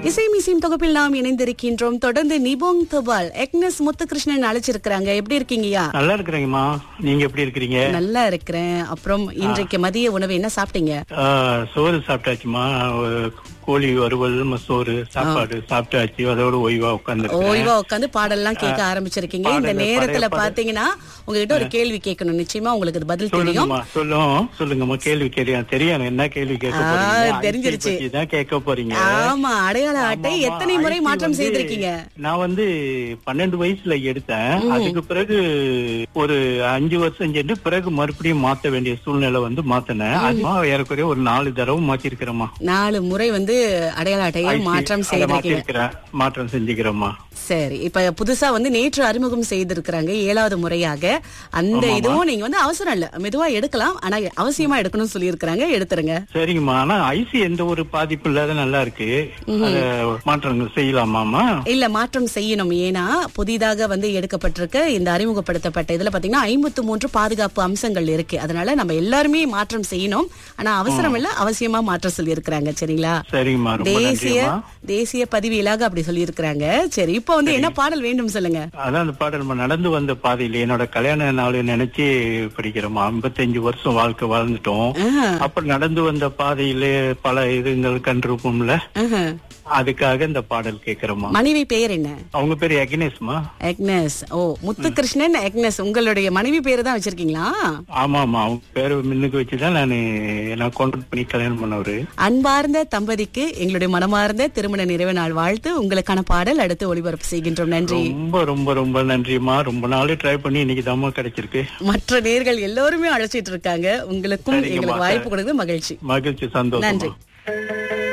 இசை மீசியும் தொகுப்பில் நாம் இணைந்திருக்கின்றோம் தொடர்ந்து நிபோங் தபால் எக்னஸ் முத்துகிருஷ்ணன் அழைச்சிருக்கிறாங்க எப்படி இருக்கீங்கயா நல்லா இருக்கிறேங்கம்மா நீங்க எப்படி இருக்கிறீங்க நல்லா இருக்கிறேன் அப்புறம் இன்றைக்கு மதிய உணவு என்ன சாப்பிட்டீங்க ஆ, சோறு சாப்பிட்டாச்சுமா ஒரு கோழி வறுவல் ம- சோறு சாப்பாடு சாப்பிட்டாச்சு அதோட ஓய்வா உட்கார்ந்து ஓய்வா உட்காந்து பாடல்லாம் கேட்க ஆரம்பிச்சிருக்கீங்க இந்த பாடல், நேரத்துல பாடல். பாத்தீங்கன்னா உங்ககிட்ட ஒரு கேள்வி கேட்கணும் நிச்சயமா உங்களுக்கு அது பதில் தெரியும் சொல்லுங்கம்மா சொல்லும் சொல்லுங்கம்மா கேள்வி தெரியும் தெரியும் என்ன கேள்வி கேட்க ஆ, போறீங்க தெரிஞ்சிருச்சு. ஐடி பத்தி தான் கேட்க போறீங்க ஆமா அடையாள அட்டை ஆமாமா, எத்தனை முறை IT மாற்றம் வந்து செய்திருக்கீங்க நான் வந்து பன்னெண்டு வயசுல எடுத்தேன் அதுக்கு பிறகு ஒரு அஞ்சு வருஷம் சென்று பிறகு மறுபடியும் மாத்த வேண்டிய சூழ்நிலை வந்து மாத்தினேன் அதுமா ஏறக்குறைய ஒரு நாலு தடவை மாத்திருக்கிறேம்மா நாலு முறை வந்து அடையாள அட்டையை மாற்றம் செய்திருக்கீங்க மாத்திருக்கிறேன் மாற்றம் செஞ்சுக்கிறேம்மா சரி இப்ப புதுசா வந்து நேற்று அறிமுகம் செய்திருக்கிறாங்க ஏழாவது முறையாக அந்த இதுவும் நீங்க வந்து அவசரம் இல்ல மெதுவா எடுக்கலாம் ஆனா அவசியமா எடுக்கணும்னு சொல்லி இருக்கிறாங்க எடுத்துருங்க சரிங்கம்மா ஆனா ஐசி எந்த ஒரு பாதிப்பு இல்லாத நல்லா இருக்கு அத மாற்றங்கள் செய்யலாமாமா இல்ல மாற்றம் செய்யணும் ஏன்னா புதிதாக வந்து எடுக்கப்பட்டிருக்க இந்த அறிமுகப்படுத்தப்பட்ட இதுல பாத்தீங்கன்னா ஐம்பத்து மூன்று பாதுகாப்பு அம்சங்கள் இருக்கு அதனால நம்ம எல்லாருமே மாற்றம் செய்யணும் ஆனா அவசரம் இல்ல அவசியமா மாற்றம் சொல்லி இருக்கிறாங்க சரிங்களா சரிங்கம்மா ரொம்ப தேசிய நன்றிம்மா தேசிய பதிவியலாக அப்படி சொல்லி இருக்கிறாங்க சரி இப்போ வந்து என்ன பாடல் வேண்டும் சொல்லுங்க அதான் அந்த பாடல் நம்ம நடந்து வந்த பாதையில என்னோட கல்யாண நாள் நினைச்சு படிக்கிறோமா ஐம்பத்தஞ்சு வருஷம் வாழ்க்கை வாழ்ந்துட்டோம் ஆஹ், அப்ப நடந்து வந்த பாதையில பல இதுங்கள் கண்டிருப்போம்ல ஆஹ். அதுக்காக இந்த பாடல் கேக்குறோமா மனைவி பெயர் என்ன அவங்க பேரு அகினேஷ்மா அக்னஸ் ஓ முத்துகிருஷ்ணன் அக்னஸ் உங்களுடைய மனைவி பேரு தான் வச்சிருக்கீங்களா ஆமா ஆமா அவங்க பேரு முன்னுக்கு வச்சுதான் நானு நான் கான்டாக்ட் பண்ணி கல்யாணம் பண்ணவரு அன்பார்ந்த தம்பதிக்கு எங்களுடைய மனமார்ந்த திருமண நிறைவு நாள் வாழ்த்து உங்களுக்கான பாடல் அடுத்து ஒளிபரப்பு செய்கின்றோம் நன்றி ரொம்ப ரொம்ப ரொம்ப நன்றிம்மா ரொம்ப நாள் ட்ரை பண்ணி இன்னைக்கு தாம்மா கிடைச்சிருக்கு மற்ற நேர்கள் எல்லோருமே அழைச்சிட்டு இருக்காங்க உங்களுக்கும் சரிங்கம்மா. எங்களுக்கு வாய்ப்பு கொடுத்து மகிழ்ச்சி மகிழ்ச்சி சந்தோஷம் நன்றி